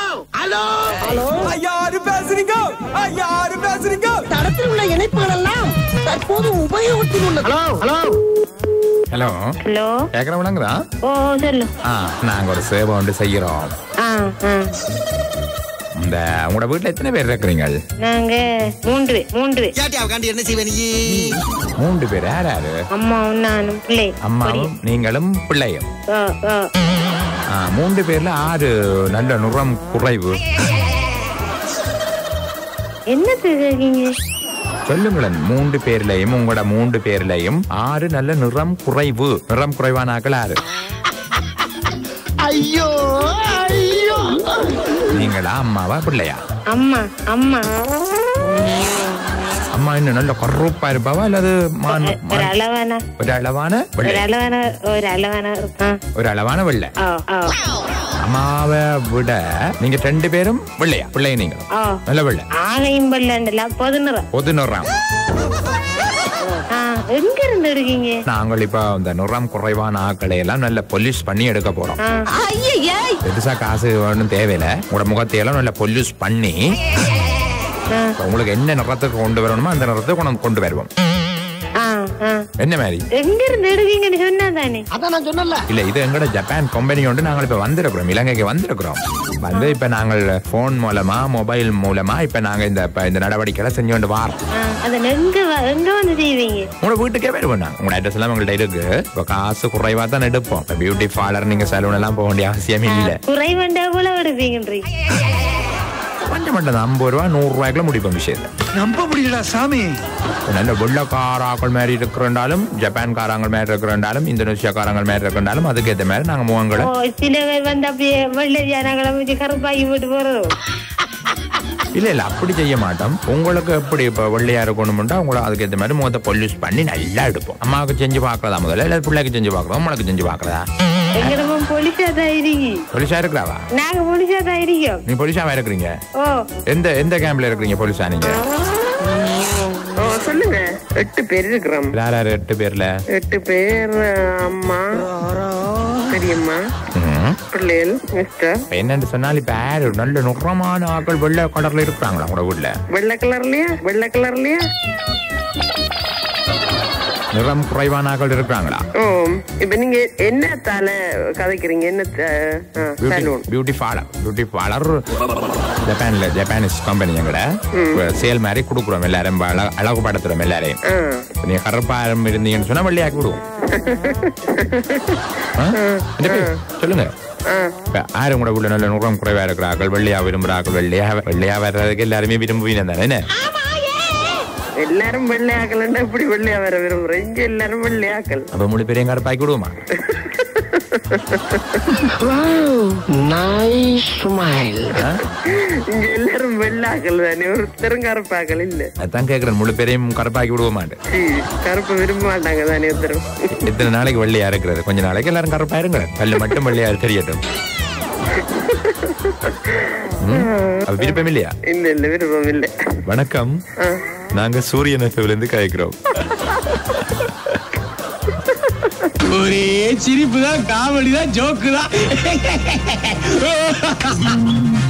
யாரு பேசுறீங்க யாரு பேசுறீங்க தடத்தில் உள்ள இணைப்புகள் எல்லாம் தற்போது உபயோகத்தில் உள்ளது ஹலோ ஹலோ கேக்குறவனங்களா ஓ சொல்லு ஆ நாங்க ஒரு சேவை ஒன்று செய்யறோம் ஆ ஆ இந்த உங்களோட வீட்டுல எத்தனை பேர் இருக்கிறீங்க நாங்க மூன்று பேர் மூன்று பேர் ஜாட்டியாவுக்காண்டி என்ன செய்வே நீ மூன்று பேர் யார் யாரு அம்மாவும் நானும் பிள்ளை அம்மாவும் நீங்களும் பிள்ளையும் ஓ ஓ ஆ, மூன்று பேர்ல ஆறு நல்ல நுரம் குறைவு என்னது கேக்கீங்க சொல்லுங்களேன் மூன்று பேர்லயும் உங்களோட மூன்று பேர்லயும் ஆறு நல்ல நிறம் குறைவு நிறம் குறைவான ஆக்கள் ஆறு ஐயோ ஐயோ நீங்களா அம்மாவா பிள்ளையா அம்மா அம்மா அம்மா இன்னும் நல்ல கருப்பா இருப்பாவா அல்லது மான் ஒரு மான்- அளவான ஒரு அளவான ஒரு வெள்ளை அளவான ஒரு அளவான ஆ ஒரு அளவான வெள்ளை ஓ ஓ அம்மாவை விட நீங்க ரெண்டு பேரும் வெள்ளையா பிள்ளைய நீங்க ஓ நல்ல வெள்ளை ஆகையும் பல்லண்டல பொதுநுறம் பொது நிறம் ஆ எங்க இருந்து இருக்கீங்க நாங்கள் இப்ப இந்த நிறம் குறைவான ஆக்களை எல்லாம் நல்ல பொல்யூஸ் பண்ணி எடுக்க போறோம் ஆ பெருசா காசு வேணும் தேவையில்ல உங்களோட முகத்தையெல்லாம் நல்ல பொல்யூஸ் பண்ணி ஆ இப்ப உங்களுக்கு என்ன நிறத்துக்கு கொண்டு வரணுமோ அந்த நிறத்தை கொண்டு கொண்டு வருவோம் ஆ ஆ என்ன மாதிரி எங்க இருந்து இருக்கீங்கன்னு சொன்னா தானே அதான் நான் சொன்னல இல்ல இது எங்களோட ஜப்பான் கம்பெனி ஒன்று நாங்கள் இப்ப வந்திருக்கிறோம் இலங்கைக்கு வந்திருக்கிறோம் வந்து இப்ப நாங்கள் போன் மூலமா மொபைல் மூலமா இப்ப நாங்க இந்த இப்ப இந்த நடவடிக்கைகளை செஞ்சு கொண்டு வாரோம் ஆ அத எங்க வ- எங்க வந்து செய்வீங்க உங்களோட வீட்டுக்கே வருவோம் நாங்க உங்களோட அட்ரஸ் எல்லாம் உங்கள்ட்ட இருக்கு இப்ப காசு குறைவா தான் எடுப்போம் இப்ப பியூட்டி பார்லர் நீங்க சலூன் எல்லாம் போக வேண்டிய அவசியம் இல்ல குறைவண்டா போல எடுப்பீங்கன்றீங்க கொஞ்சம் மட்டும் தான் ஐம்பது ரூபா நூறு ரூபாய்க்குள்ள முடிப்போம் விஷயத்தை நம்ப முடியலடா சாமி நல்ல வெள்ளக்காராக்கள் மாதிரி இருக்கிறாலும் ஜப்பான் காராங்கள் மாதிரி இருக்கிறாலும் இந்தோனேஷியா காரங்கள் மாதிரி இருக்கிறாலும் அதுக்கு ஏற்ற மாதிரி நாங்க முகங்களை ஓ சில பேர் வந்து அப்படியே வெள்ளை ஜனங்களை வச்சு கருப்பாக்கி போட்டு போறோம் இல்ல இல்ல அப்படி செய்ய மாட்டோம் உங்களுக்கு எப்படி இப்ப வெள்ளையா இருக்கணும்னா உங்களை அதுக்கு ஏற்ற மாதிரி முகத்தை பொல்யூஸ் பண்ணி நல்லா எடுப்போம் அம்மாவுக்கு செஞ்சு பாக்குறதா முதல்ல இல்ல பிள்ளைக்கு செஞ்சு பாக்குறதா உங்களுக்கு செஞ்சு பாக்குறதா எங்கிட்ட பொலிசா தான் இருக்கு பொலிசா இருக்கிறாவா நாங்க பொலிசா தான் இருக்கோம் நீ பொலிசாவா இருக்கிறீங்க ஓ எந்த எந்த கேம்ப்ல இருக்கிறீங்க பொலிசா நீங்க ஓ சொல்லுங்க எட்டு பேர் இருக்கிறோம் யார் யார் எட்டு பேர்ல எட்டு பேர் அம்மா பெரியம்மா ம்ஹும். பிள்ளைகள் மிஸ்டர் இப்ப என்னன்னு சொன்னால் இப்ப யாரு நல்ல நுட்ரமான ஆட்கள் வெள்ளை கடல்ல இருக்கிறாங்களா உங்களோட வீட்டுல வெள்ளை கலர்லயா வெள்ளை கலர்லயா நிறம் குறைவான ஆட்கள் இருக்கிறாங்களா ஓ இப்ப நீங்க என்ன தால கதைக்கிறீங்க என்ன salon beauty parlour beauty parlour ஜப்பான்ல ஜப்பானிஸ் கம்பெனி எங்கட சேல் மாதிரி கொடுக்குறோம் எல்லாரும் அழ- அழகுபடுத்துறோம் எல்லாரையும் இப்ப நீங்க கருப்பாரம் இருந்தீங்கன்னு சொன்னா வெள்ளையாக்கி விடுவோம் ஆ? என்ன பேர்? சொல்லுங்க இப்ப யாரு உங்களோட உள்ள நல்ல நுகம் குறைவா இருக்கிறார்கள் வெள்ளையா விரும்புறார்கள் வெள்ளையா வெள்ளையா வர்றதுக்கு எல்லாருமே விரும்புவீங்க தானே என்ன எல்லாரும் வெள்ளையாக்கலன்னா இப்படி வெள்ளையா வர விரும்புறேன் இங்க எல்லாரும் வெள்ளையாக்கல் அப்ப முழு பேரையும் கருப்பாக்கி விடுவோமா நைஸ் ஸ்மைல் ஆ? இங்க எல்லாரும் வெள்ளாக்கல் தானே ஒருத்தரும் கருப்பாக்கல் இல்ல அதான் கேக்குறேன் முழு பேரையும் கருப்பாக்கி விடுவோமாண்டு சீ, கருப்பு விரும்ப மாட்டாங்க தானே ஒருத்தரும் எத்தனை நாளைக்கு வெள்ளையா இருக்கிறது கொஞ்ச நாளைக்கு எல்லாரும் கருப்பா இருங்க பல்லு மட்டும் வெள்ளையா தெரியட்டும் ம்? அப்ப விருப்பம் இல்லையா இல்ல இல்ல விருப்பம் இல்ல வணக்கம் நாங்க சூரியன் எஃப்எம்ல இருந்து கழிக்கிறோம் ஒரே சிரிப்பு தான் காமெடி தான் ஜோக்கு தான்